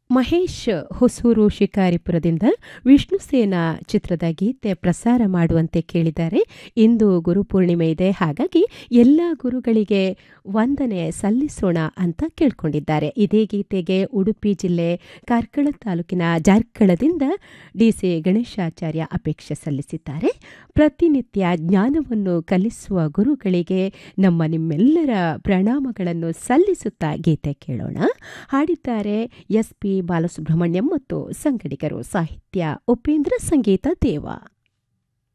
ಮಹೇಶ್ ಹೊಸೂರು ಶಿಕಾರಿಪುರದಿಂದ ವಿಷ್ಣುಸೇನ ಚಿತ್ರದ ಗೀತೆ ಪ್ರಸಾರ ಮಾಡುವಂತೆ ಕೇಳಿದ್ದಾರೆ ಇಂದು ಗುರುಪೂರ್ಣಿಮೆ ಇದೆ ಹಾಗಾಗಿ ಎಲ್ಲ ಗುರುಗಳಿಗೆ ವಂದನೆ ಸಲ್ಲಿಸೋಣ ಅಂತ ಕೇಳ್ಕೊಂಡಿದ್ದಾರೆ ಇದೇ ಗೀತೆಗೆ ಉಡುಪಿ ಜಿಲ್ಲೆ ಕಾರ್ಕಳ ತಾಲೂಕಿನ ಜಾರ್ಕಳದಿಂದ ಡಿ ಸಿ ಗಣೇಶಾಚಾರ್ಯ ಅಪೇಕ್ಷೆ ಸಲ್ಲಿಸಿದ್ದಾರೆ ಪ್ರತಿನಿತ್ಯ ಜ್ಞಾನವನ್ನು ಕಲಿಸುವ ಗುರುಗಳಿಗೆ ನಮ್ಮ ನಿಮ್ಮೆಲ್ಲರ ಪ್ರಣಾಮಗಳನ್ನು ಸಲ್ಲಿಸುತ್ತಾ ಗೀತೆ ಕೇಳೋಣ ಹಾಡಿದ್ದಾರೆ ಎಸ್ ಪಿ ಬಾಲಸುಬ್ರಹ್ಮಣ್ಯಂ ಮತ್ತು ಸಂಗಡಿಗರು ಸಾಹಿತ್ಯ ಉಪೇಂದ್ರ ಸಂಗೀತ ದೇವ